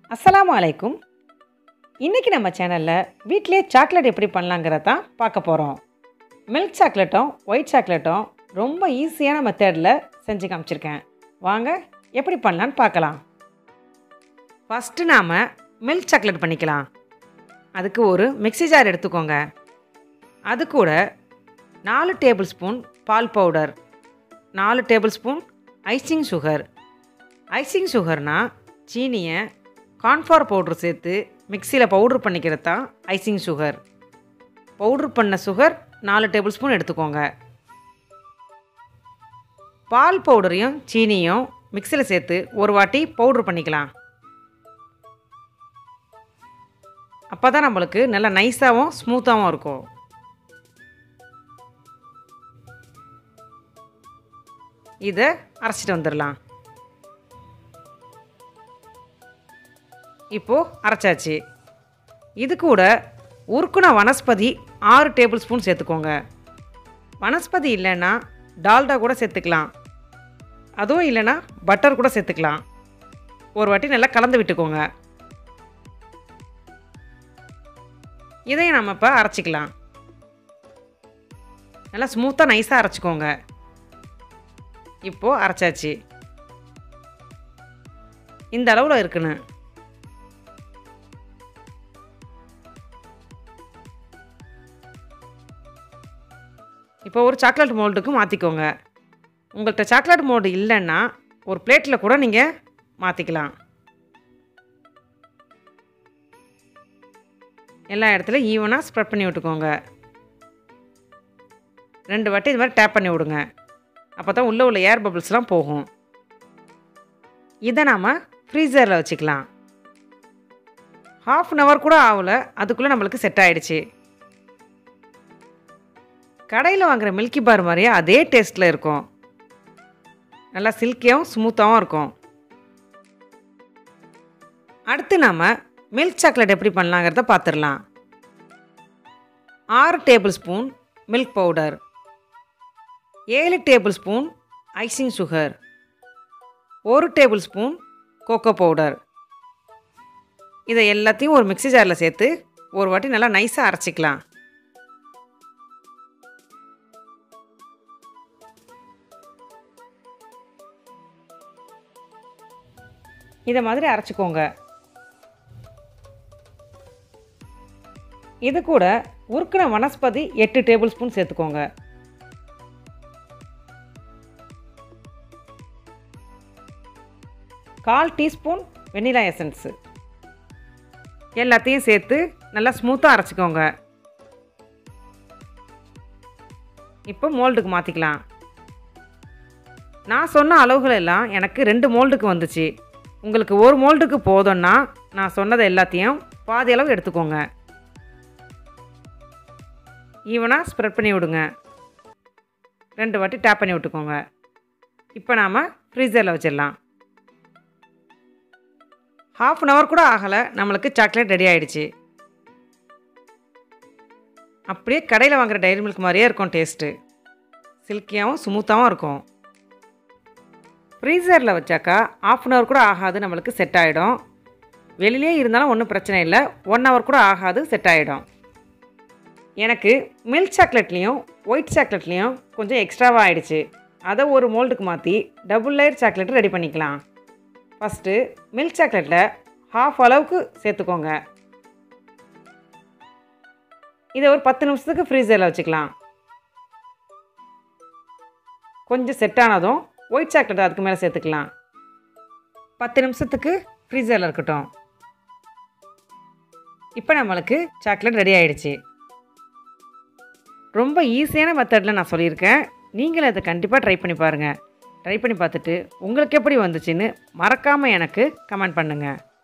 அஸ்ஸலாமு அலைக்கும் இன்றைக்கி நம்ம சேனலில் வீட்டிலே சாக்லேட் எப்படி பண்ணலாங்கிறத தான் பார்க்க போகிறோம் மில்க் சாக்லேட்டும் ஒயிட் சாக்லேட்டும் ரொம்ப ஈஸியான மெத்தடில் செஞ்சு காமிச்சிருக்கேன் வாங்க எப்படி பண்ணலான்னு பார்க்கலாம் ஃபஸ்ட்டு நாம் மில்க் சாக்லேட் பண்ணிக்கலாம் அதுக்கு ஒரு மிக்ஸி ஜார் எடுத்துக்கோங்க அது கூட நாலு டேபிள் ஸ்பூன் பால் பவுடர் நாலு table spoon icing sugar icing சுகர்னால் சீனியை கார்ன்ஃப்ளவர் பவுட்ரு சேர்த்து மிக்சியில் பவுட்ரு பண்ணிக்கிறது தான் ஐசிங் சுகர் பவுட்ரு பண்ண சுகர் நாலு டேபிள் ஸ்பூன் எடுத்துக்கோங்க பால் பவுடரையும் சீனியும் மிக்சியில் சேர்த்து ஒரு வாட்டி பவுட்ரு பண்ணிக்கலாம் அப்போ தான் நம்மளுக்கு நல்லா நைஸாகவும் ஸ்மூத்தாகவும் இருக்கும் இதை அரைச்சிட்டு வந்துடலாம் இப்போது அரைச்சாச்சு இது கூட உருக்குன வனஸ்பதி ஆறு டேபிள் ஸ்பூன் சேர்த்துக்கோங்க வனஸ்பதி இல்லைன்னா டால்டா கூட சேர்த்துக்கலாம் அதுவும் இல்லைன்னா பட்டர் கூட சேர்த்துக்கலாம் ஒரு வாட்டி நல்லா கலந்து விட்டுக்கோங்க இதையும் நம்ம இப்போ அரைச்சிக்கலாம் நல்லா ஸ்மூத்தாக நைஸாக அரைச்சிக்கோங்க இப்போது அரைச்சாச்சு இந்த அளவில் இருக்குன்னு இப்போ ஒரு சாக்லேட் மோல்டுக்கு மாற்றிக்கோங்க உங்கள்கிட்ட சாக்லேட் மோல்டு இல்லைன்னா ஒரு பிளேட்டில் கூட நீங்கள் மாற்றிக்கலாம் எல்லா இடத்துலையும் ஈவனாக ஸ்ப்ரெட் பண்ணி விட்டுக்கோங்க ரெண்டு வாட்டி இது மாதிரி டேப் பண்ணி விடுங்க அப்போ தான் உள்ளே உள்ள ஏர் பபிள்ஸ்லாம் போகும் இதை நாம் ஃப்ரீசரில் வச்சுக்கலாம் ஹாஃப் அன் ஹவர் கூட ஆகலை அதுக்குள்ளே நம்மளுக்கு செட் ஆகிடுச்சு கடையில் வாங்குகிற மில்கி பார் மாதிரியே அதே டேஸ்ட்டில் இருக்கும் நல்லா சில்கியாகவும் ஸ்மூத்தாகவும் இருக்கும் அடுத்து நாம் மில்க் சாக்லேட் எப்படி பண்ணலாங்கிறத பார்த்துடலாம் ஆறு டேபிள் ஸ்பூன் மில்க் பவுடர் ஏழு டேபிள் ஸ்பூன் ஐசிங் சுகர் ஒரு டேபிள் ஸ்பூன் கோகோ பவுடர் இதை எல்லாத்தையும் ஒரு மிக்ஸி ஜாரில் சேர்த்து ஒரு வாட்டி நல்லா நைஸாக அரைச்சிக்கலாம் இதை மாதிரி அரைச்சிக்கோங்க இது கூட உருக்கின வனஸ்பதி எட்டு டேபிள் ஸ்பூன் சேர்த்துக்கோங்க கால் டீஸ்பூன் வெனிலா எசன்ஸு எல்லாத்தையும் சேர்த்து நல்லா ஸ்மூத்தாக அரைச்சிக்கோங்க இப்போ மோல்டுக்கு மாற்றிக்கலாம் நான் சொன்ன அளவுகள் எல்லாம் எனக்கு ரெண்டு மோல்டுக்கு வந்துச்சு உங்களுக்கு ஒரு மோல்டுக்கு போதும்னா நான் சொன்னதை எல்லாத்தையும் பாதி அளவு எடுத்துக்கோங்க ஈவனாக ஸ்ப்ரெட் பண்ணி விடுங்க ரெண்டு வாட்டி டேப் பண்ணி விட்டுக்கோங்க இப்போ நாம் ஃப்ரீசரில் வச்சிடலாம் ஹாஃப் அன் ஹவர் கூட ஆகலை நம்மளுக்கு சாக்லேட் ரெடி ஆகிடுச்சு அப்படியே கடையில் வாங்குகிற டைரி மில்க் மாதிரியே இருக்கும் டேஸ்ட்டு சில்கியாகவும் ஸ்மூத்தாகவும் இருக்கும் ஃப்ரீசரில் வச்சாக்கா ஆஃப் அன் ஹவர் கூட ஆகாது நம்மளுக்கு செட் ஆகிடும் வெளியிலே இருந்தாலும் ஒன்றும் பிரச்சனை இல்லை ஒன் ஹவர் கூட ஆகாது செட் ஆகிடும் எனக்கு மில்க் சாக்லேட்லேயும் ஒயிட் சாக்லேட்லேயும் கொஞ்சம் எக்ஸ்ட்ராவாக ஆகிடுச்சு அதை ஒரு மோல்டுக்கு மாற்றி டபுள் லேயர் சாக்லேட் ரெடி பண்ணிக்கலாம் ஃபஸ்ட்டு மில்க் சாக்லேட்டில் ஹாஃப் அளவுக்கு சேர்த்துக்கோங்க இதை ஒரு பத்து நிமிஷத்துக்கு ஃப்ரீசரில் வச்சுக்கலாம் கொஞ்சம் செட் ஆனதும் ஒயிட் சாக்லேட் அதுக்கு மேலே சேர்த்துக்கலாம் பத்து நிமிஷத்துக்கு ஃப்ரீசரில் இருக்கட்டும் இப்போ நம்மளுக்கு சாக்லேட் ரெடி ஆகிடுச்சு ரொம்ப ஈஸியான மெத்தடில் நான் சொல்லியிருக்கேன் நீங்களும் அதை கண்டிப்பாக ட்ரை பண்ணி பாருங்கள் ட்ரை பண்ணி பார்த்துட்டு உங்களுக்கு எப்படி வந்துச்சுன்னு மறக்காமல் எனக்கு கமெண்ட் பண்ணுங்கள்